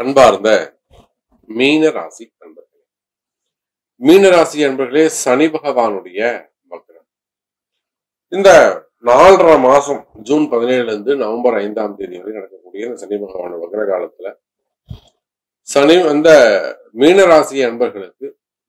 அன்பார்ந்த மீன ராசி அன்பர்களே மீன ராசி அன்பர்களே சனி பகவானுடைய வக்ரம் இந்த நாலரை மாசம் ஜூன் பதினேழுல இருந்து நவம்பர் ஐந்தாம் தேதி வரை நடக்கக்கூடிய இந்த சனி பகவான் வக்ர காலத்துல சனி அந்த மீன ராசி அன்பர்களுக்கு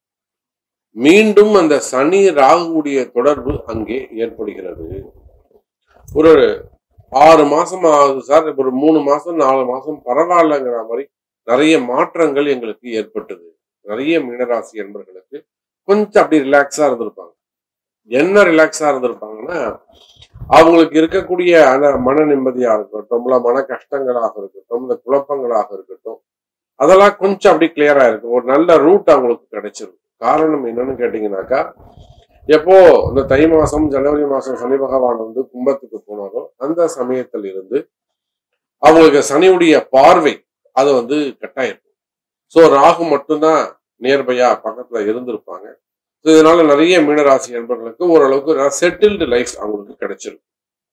மீண்டும் அந்த சனி ராகுடைய தொடர்பு அங்கே ஏற்படுகிறது ஒரு ஆறு மாசம் ஆகுது சார் இப்ப ஒரு மூணு மாசம் நாலு மாசம் பரவாயில்லைங்கிற மாதிரி நிறைய மாற்றங்கள் எங்களுக்கு ஏற்பட்டது நிறைய மீனராசி என்பர்களுக்கு கொஞ்சம் அப்படி ரிலாக்ஸா இருந்திருப்பாங்க என்ன ரிலாக்ஸா இருந்திருப்பாங்கன்னா அவங்களுக்கு இருக்கக்கூடிய அந்த மன நிம்மதியா இருக்கட்டும் இல்ல மன கஷ்டங்களாக இருக்கட்டும் இந்த குழப்பங்களாக இருக்கட்டும் அதெல்லாம் கொஞ்சம் அப்படி கிளியரா இருக்கும் ஒரு நல்ல ரூட் அவங்களுக்கு கிடைச்சிருக்கும் காரணம் என்னன்னு கேட்டீங்கன்னாக்கா எப்போ இந்த தை மாசம் ஜனவரி மாசம் சனி பகவான் வந்து கும்பத்துக்கு போனாரோ அந்த சமயத்தில் இருந்து அவங்களுக்கு சனியுடைய பார்வை அது வந்து கட்டாயிருக்கும் ஸோ ராகு மட்டும்தான் நியர்பையா பக்கத்துல இருந்திருப்பாங்க ஸோ இதனால நிறைய மீனராசி நண்பர்களுக்கு ஓரளவுக்கு செட்டில்டு லைஃப் அவங்களுக்கு கிடைச்சிருக்கும்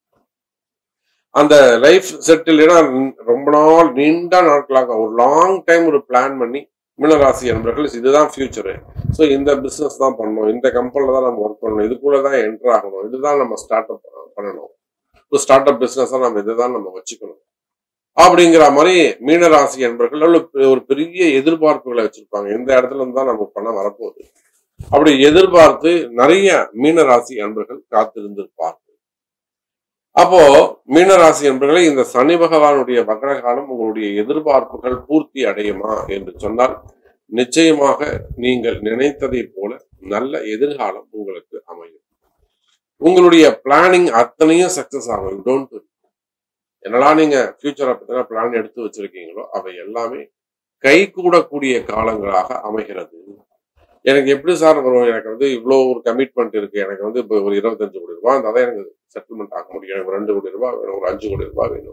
அந்த லைஃப் செட்டில் ரொம்ப நாள் நீண்ட நாட்களாக ஒரு லாங் டைம் ஒரு பிளான் பண்ணி மீனராசி நண்பர்கள் இதுதான் ஃபியூச்சரு ஸோ இந்த பிஸ்னஸ் தான் பண்ணணும் இந்த கம்பெனியில் தான் நம்ம ஒர்க் பண்ணணும் இதுக்குள்ள தான் என்டர் ஆகணும் இதுதான் நம்ம ஸ்டார்ட் அப் பண்ணணும் ஒரு ஸ்டார்ட் அப் பிஸ்னஸாக நம்ம இதுதான் நம்ம வச்சுக்கணும் அப்படிங்கிற மாதிரி மீனராசி என்பர்கள் ஒரு பெரிய எதிர்பார்ப்புகளை வச்சிருப்பாங்க எந்த இடத்துல இருந்து தான் நமக்கு பணம் வரப்போகுது அப்படி எதிர்பார்த்து நிறைய மீனராசி அன்பர்கள் காத்திருந்திருப்பார்கள் அப்போ மீனராசி என்பர்களை இந்த சனி பகவானுடைய வக்ரகாலம் உங்களுடைய எதிர்பார்ப்புகள் பூர்த்தி அடையுமா என்று சொன்னால் நிச்சயமாக நீங்கள் நினைத்ததை போல நல்ல எதிர்காலம் உங்களுக்கு அமையும் உங்களுடைய பிளானிங் அத்தனையும் சக்சஸ் ஆகும் டோன்ட் என்னெல்லாம் நீங்க ஃபியூச்சரை பத்தின பிளான் எடுத்து வச்சிருக்கீங்களோ அவை எல்லாமே கை கூடக்கூடிய காலங்களாக அமைகிறது எனக்கு எப்படி சார் வரும் எனக்கு வந்து இவ்வளோ ஒரு கமிட்மெண்ட் இருக்கு எனக்கு வந்து இப்போ ஒரு இருபத்தஞ்சு கோடி ரூபாய் இருந்தால் தான் எனக்கு செட்டில்மெண்ட் ஆக முடியும் எனக்கு ரெண்டு கோடி ரூபாய் வேணும் ஒரு அஞ்சு கோடி ரூபாய் வேணும்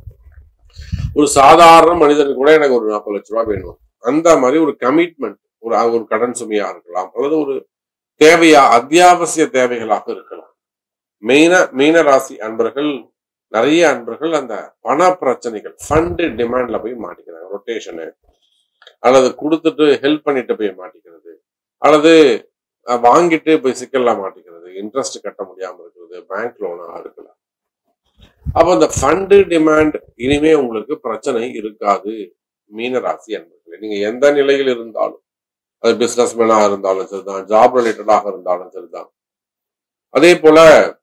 ஒரு சாதாரண மனிதனுக்கு கூட எனக்கு ஒரு நாற்பது லட்ச ரூபாய் வேணும் அந்த மாதிரி ஒரு கமிட்மெண்ட் ஒரு ஒரு கடன் சுமையா இருக்கலாம் அல்லது ஒரு தேவையா அத்தியாவசிய தேவைகளாக இருக்கலாம் மெயினா மீன ராசி அன்பர்கள் நிறைய அன்பர்கள் அந்த பண பிரச்சனைகள் ஃபண்டு டிமாண்ட்ல போய் மாட்டிக்கிறாங்க ரொட்டேஷனு அல்லது கொடுத்துட்டு ஹெல்ப் பண்ணிட்டு போய் மாட்டிக்கிறது அல்லது வாங்கிட்டு போய் சிக்கல்ல மாட்டிக்கிறது இன்ட்ரெஸ்ட் கட்ட முடியாம இருக்கிறது பேங்க் லோனா இருக்கலாம் அப்ப இந்த ஃபண்டு டிமாண்ட் இனிமே உங்களுக்கு பிரச்சனை இருக்காது மீனராசி அன்பர்களே நீங்க எந்த நிலையில் இருந்தாலும் அது பிசினஸ் மேனா இருந்தாலும் சரிதான் ஜாப் ரிலேட்டடாக இருந்தாலும் சரிதான் அதே போல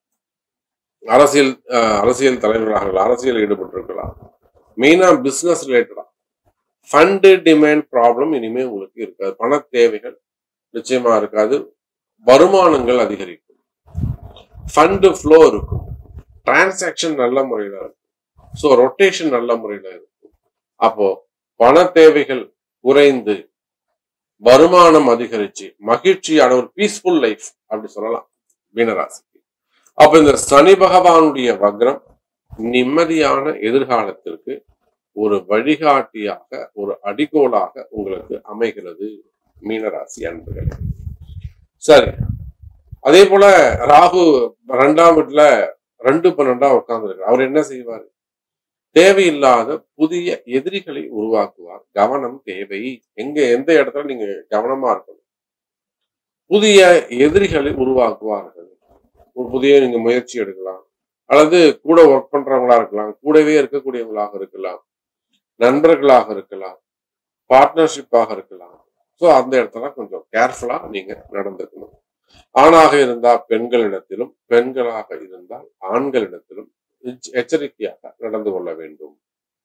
அரசியல் அரசியல் தலைவராக இருக்கலாம் அரசியல் ஈடுபட்டிருக்கலாம் மெயினா பிசினஸ் ரிலேட்டடா ஃபண்டு டிமாண்ட் ப்ராப்ளம் இனிமே உங்களுக்கு இருக்காது பண தேவைகள் நிச்சயமா இருக்காது வருமானங்கள் அதிகரிக்கும் ஃபண்டு ஃப்ளோ இருக்கும் டிரான்சாக்ஷன் நல்ல முறையில இருக்கும் ஸோ ரொட்டேஷன் நல்ல முறையில இருக்கும் அப்போ பண தேவைகள் குறைந்து வருமானம் அதிகரிச்சு மகிழ்ச்சியான ஒரு பீஸ்ஃபுல் லைஃப் அப்படி சொல்லலாம் மீனராசிக்கு அப்ப இந்த சனி பகவானுடைய வக்ரம் நிம்மதியான எதிர்காலத்திற்கு ஒரு வழிகாட்டியாக ஒரு அடிகோலாக உங்களுக்கு அமைகிறது மீனராசி அன்புகளே சரி அதே போல ராகு ரெண்டாம் வீட்டுல ரெண்டு பன்னெண்டா உட்கார்ந்துருக்கு அவர் என்ன செய்வார் தேவையில்லாத புதிய எதிரிகளை உருவாக்குவார் கவனம் தேவை எங்க எந்த இடத்துல நீங்க கவனமா இருக்கணும் புதிய எதிரிகளை உருவாக்குவார்கள் ஒரு புதிய நீங்க முயற்சி எடுக்கலாம் அல்லது கூட ஒர்க் பண்றவங்களா இருக்கலாம் கூடவே இருக்கக்கூடியவங்களாக இருக்கலாம் நண்பர்களாக இருக்கலாம் பார்ட்னர்ஷிப்பாக இருக்கலாம் ஸோ அந்த இடத்துல கொஞ்சம் கேர்ஃபுல்லா நீங்க நடந்துக்கணும் ஆணாக இருந்தால் பெண்களிடத்திலும் பெண்களாக இருந்தால் ஆண்களிடத்திலும் எச்சரிக்கையாக நடந்து கொள்ள வேண்டும்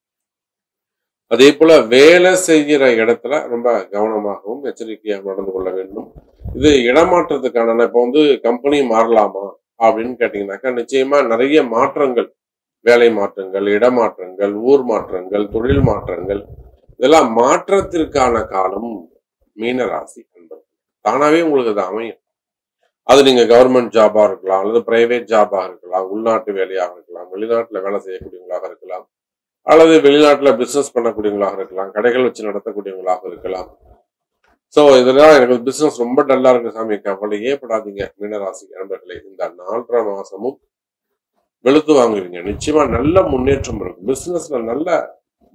அதே போல வேலை செய்கிற இடத்துல ரொம்ப கவனமாகவும் எச்சரிக்கையாக நடந்து கொள்ள வேண்டும் இது இடமாற்றத்துக்கான இப்போ வந்து கம்பெனி மாறலாமா அப்படின்னு கேட்டீங்கன்னாக்கா நிச்சயமா நிறைய மாற்றங்கள் வேலை மாற்றங்கள் இடமாற்றங்கள் ஊர் மாற்றங்கள் தொழில் மாற்றங்கள் இதெல்லாம் மாற்றத்திற்கான காலம் மீனராசி என்பது தானாவே உங்களுக்கு அது அமையும் அது நீங்க கவர்மெண்ட் ஜாபா இருக்கலாம் அல்லது பிரைவேட் ஜாபா இருக்கலாம் உள்நாட்டு வேலையாக இருக்கலாம் வெளிநாட்டுல வேலை செய்யக்கூடியவங்களாக இருக்கலாம் அல்லது வெளிநாட்டுல பிசினஸ் பண்ணக்கூடியவங்களாக இருக்கலாம் கடைகள் வச்சு நடத்தக்கூடியவங்களாக இருக்கலாம் ஸோ இதெல்லாம் எனக்கு பிசினஸ் ரொம்ப டல்லா இருக்கு சாமி கவலையே படாதீங்க மீனராசி நண்பர்களே இந்த நாலரை மாசமும் வெளுத்து வாங்குவீங்க நிச்சயமா நல்ல முன்னேற்றம் இருக்கும் பிசினஸ்ல நல்ல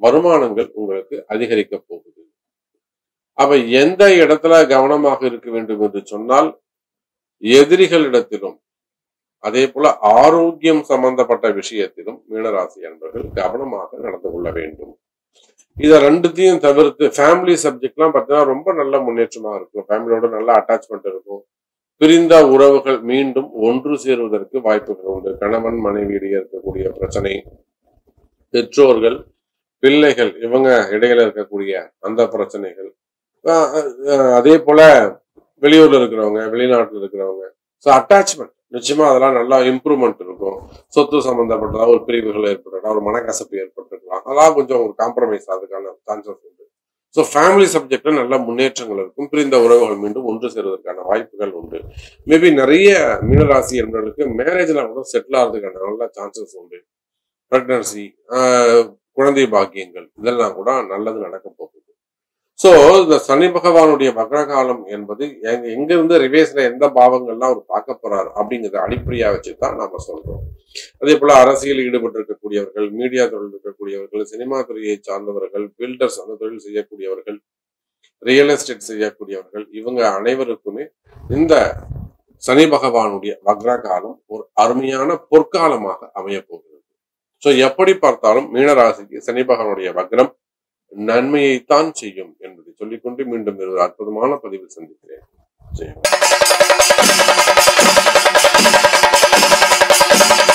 வருமானங்கள் உங்களுக்கு அதிகரிக்க போகுது அப்ப எந்த இடத்துல கவனமாக இருக்க வேண்டும் என்று சொன்னால் எதிரிகளிடத்திலும் அதே போல ஆரோக்கியம் சம்பந்தப்பட்ட விஷயத்திலும் மீனராசி அன்பர்கள் கவனமாக நடந்து கொள்ள வேண்டும் இத ரெண்டுத்தையும் தவிர்த்து ஃபேமிலி சப்ஜெக்ட்லாம் பார்த்தீங்கன்னா ரொம்ப நல்ல முன்னேற்றமா இருக்கும் ஃபேமிலியோட நல்ல அட்டாச்மெண்ட் இருக்கும் பிரிந்த உறவுகள் மீண்டும் ஒன்று சேருவதற்கு வாய்ப்புகள் உண்டு கணவன் மனைவியிடையே இருக்கக்கூடிய பிரச்சனை பெற்றோர்கள் பிள்ளைகள் இவங்க இடையில இருக்கக்கூடிய அந்த பிரச்சனைகள் ஆஹ் ஆஹ் அதே போல வெளியூர்ல இருக்கிறவங்க வெளிநாட்டுல இருக்கிறவங்க ஸோ அட்டாச்மெண்ட் நிச்சயமா அதெல்லாம் நல்லா இம்ப்ரூவ்மெண்ட் இருக்கும் சொத்து சம்பந்தப்பட்டதா ஒரு பிரிவுகள் ஏற்பட்டுருக்கலாம் ஒரு மனக்கசப்பு ஏற்பட்டிருக்கலாம் அதெல்லாம் கொஞ்சம் ஒரு காம்ப்ரமைஸ் அதுக்கான சான்சஸ் உண்டு ஸோ ஃபேமிலி சப்ஜெக்ட்ல நல்ல முன்னேற்றங்கள் இருக்கும் பிரிந்த உறவுகள் மீண்டும் ஒன்று சேருவதற்கான வாய்ப்புகள் உண்டு மேபி நிறைய மீனராசி என்பவர்களுக்கு மேரேஜ்ல கூட செட்டில் ஆகிறதுக்கான நல்ல சான்சஸ் உண்டு பிரெக்னன்சி குழந்தை பாக்கியங்கள் இதெல்லாம் கூட நல்லது நடக்க போகுது ஸோ இந்த சனி பகவானுடைய வக்ரகாலம் என்பது எங்க எங்க இருந்து ரிவேஸ்ல எந்த பாவங்கள்லாம் அவர் பார்க்க போறாரு அப்படிங்கிறத அடிப்படையா வச்சு தான் நாம சொல்றோம் அதே போல அரசியல் ஈடுபட்டு இருக்கக்கூடியவர்கள் மீடியா தொழில் இருக்கக்கூடியவர்கள் சினிமா துறையை சார்ந்தவர்கள் பில்டர்ஸ் அந்த தொழில் செய்யக்கூடியவர்கள் ரியல் எஸ்டேட் செய்யக்கூடியவர்கள் இவங்க அனைவருக்குமே இந்த சனி பகவானுடைய வக்ரகாலம் ஒரு அருமையான பொற்காலமாக அமைய போகிறது ஸோ எப்படி பார்த்தாலும் மீனராசிக்கு சனி பகவானுடைய வக்ரம் நன்மையைத்தான் செய்யும் என்பதை சொல்லிக்கொண்டு மீண்டும் ஒரு அற்புதமான பதிவில் சந்திக்கிறேன் ஜெயம்